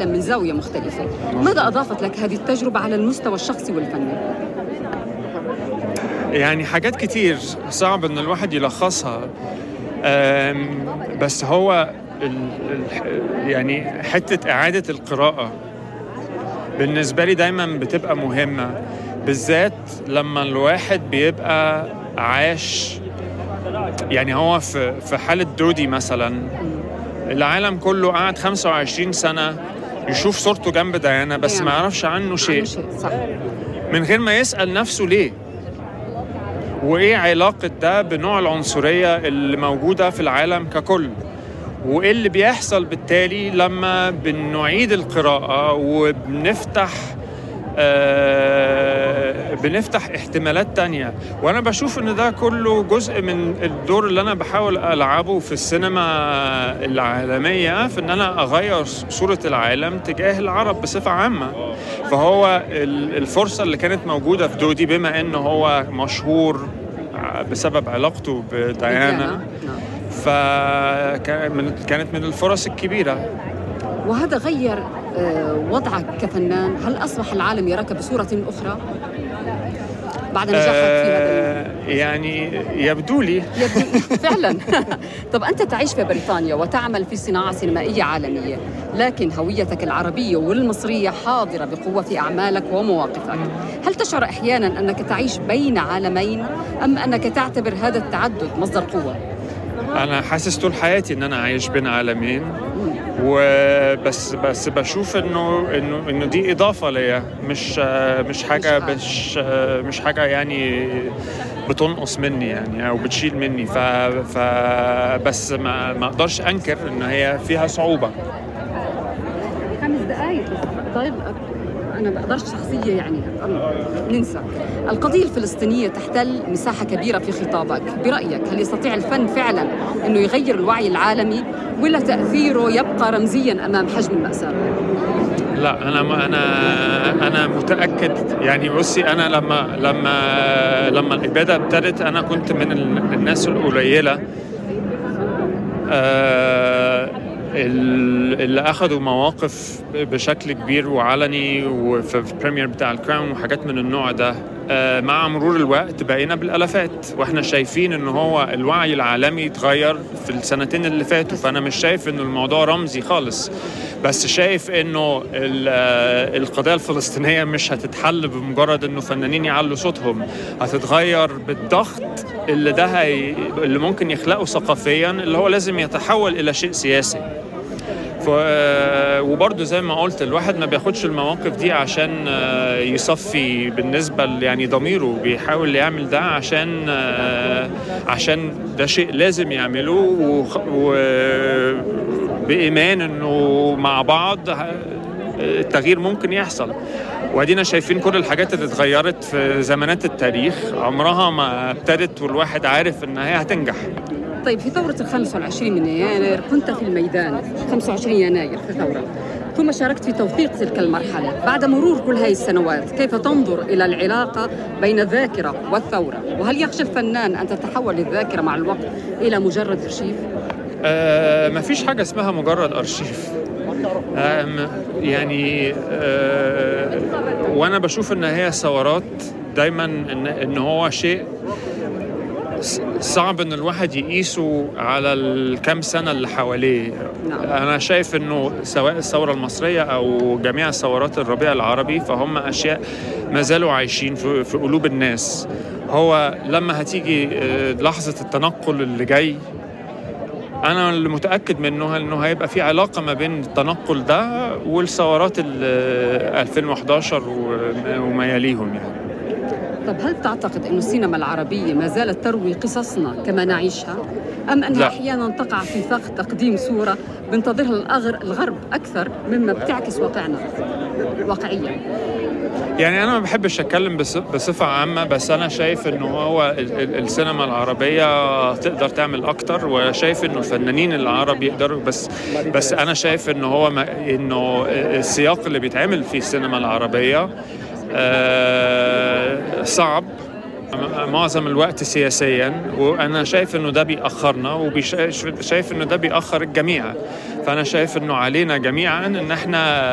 العالم من زاوية مختلفة ماذا أضافت لك هذه التجربة على المستوى الشخصي والفني؟ يعني حاجات كتير صعب ان الواحد يلخصها أم، بس هو ال ال يعني حتة إعادة القراءة بالنسبة لي دايما بتبقى مهمة بالذات لما الواحد بيبقى عاش يعني هو في في حالة دودي مثلا العالم كله قعد 25 سنة يشوف صورته جنب ديانا بس ما يعرفش عنه شيء عنه شيء صح من غير ما يسأل نفسه ليه وإيه علاقة ده بنوع العنصرية اللي موجودة في العالم ككل وإيه اللي بيحصل بالتالي لما بنعيد القراءة وبنفتح آه بنفتح احتمالات تانية وأنا بشوف إن ده كله جزء من الدور اللي أنا بحاول ألعبه في السينما العالمية في إن أنا أغير صورة العالم تجاه العرب بصفة عامة فهو ال- الفرصة اللي كانت موجودة في دودي بما إنه هو مشهور بسبب علاقته بديانا نعم. فكانت من الفرص الكبيرة وهذا غير آه، وضعك كفنان هل أصبح العالم يراك بصورة أخرى بعد نجاحك في هذا ال- آه، يعني يبدو لي يبدو فعلا طب أنت تعيش في بريطانيا وتعمل في صناعة سينمائية عالمية لكن هويتك العربية والمصرية حاضرة بقوة في أعمالك ومواقفك هل تشعر أحيانا أنك تعيش بين عالمين أم أنك تعتبر هذا التعدد مصدر قوة؟ أنا حاسس طول حياتي إن أنا عايش بين عالمين وبس بس بشوف انه انه انه دي اضافه ليا مش آه، مش حاجه مش حاجة. مش آه، مش حاجه يعني بتنقص مني يعني او بتشيل مني ف, ف بس ما ما اقدرش انكر ان هي فيها صعوبه خمس دقائق طيب أنا بقدرش شخصية يعني ننسى القضية الفلسطينية تحتل مساحة كبيرة في خطابك برأيك هل يستطيع الفن فعلا أنه يغير الوعي العالمي ولا تأثيره يبقى رمزيا أمام حجم المأساة؟ لا انا ما انا انا متاكد يعني بصي انا لما لما لما الاباده ابتدت انا كنت من ال- الناس القليله آه، ال- اللي اخذوا مواقف بشكل كبير وعلني وفي البريمير بتاع الكراون وحاجات من النوع ده آه، مع مرور الوقت بقينا بالالافات واحنا شايفين ان هو الوعي العالمي اتغير في السنتين اللي فاتوا فانا مش شايف انه الموضوع رمزي خالص بس شايف انه ال- آه، القضيه الفلسطينيه مش هتتحل بمجرد انه فنانين يعلوا صوتهم هتتغير بالضغط اللي ده هي اللي ممكن يخلقه ثقافيا اللي هو لازم يتحول الى شيء سياسي ف... وبرضه زي ما قلت الواحد ما بياخدش المواقف دي عشان آه، يصفي بالنسبة ل- يعني ضميره بيحاول يعمل ده عشان آه، عشان ده شيء لازم يعمله وخ- وبإيمان إنه مع بعض ه- التغيير ممكن يحصل وادينا شايفين كل الحاجات اللي اتغيرت في زمانات التاريخ عمرها ما ابتدت والواحد عارف ان هي هتنجح طيب في ثورة ال 25 من يناير كنت في الميدان 25 يناير في ثورة ثم شاركت في توثيق تلك المرحلة بعد مرور كل هذه السنوات كيف تنظر إلى العلاقة بين الذاكرة والثورة وهل يخشى الفنان أن تتحول الذاكرة مع الوقت إلى مجرد أرشيف؟ آه ما فيش حاجة اسمها مجرد أرشيف آه م- يعني آه وأنا بشوف إن هي ثورات دايما إن, إن هو شيء ص- صعب إن الواحد يقيسه على الكام سنة اللي حواليه نعم. أنا شايف إنه سواء الثورة المصرية أو جميع ثورات الربيع العربي فهم أشياء ما زالوا عايشين في, في قلوب الناس هو لما هتيجي آه، لحظة التنقل اللي جاي انا اللي متاكد منه انه هيبقى في علاقه ما بين التنقل ده والثورات ال 2011 و- وما يليهم يعني طب هل تعتقد أن السينما العربية ما زالت تروي قصصنا كما نعيشها؟ أم أنها لا. أحيانا تقع في فخ تقديم صورة بنتظرها الأغر- الغرب أكثر مما بتعكس واقعنا واقعيا؟ يعني انا ما بحبش اتكلم بص- بصفه عامه بس انا شايف انه هو ال- ال- السينما العربيه تقدر تعمل اكتر وشايف انه الفنانين العرب يقدروا بس بس انا شايف انه هو ما انه السياق اللي بيتعمل في السينما العربيه آه، صعب معظم الوقت سياسيا وانا شايف انه ده بيأخرنا وشايف انه ده بيأخر الجميع فانا شايف انه علينا جميعا ان احنا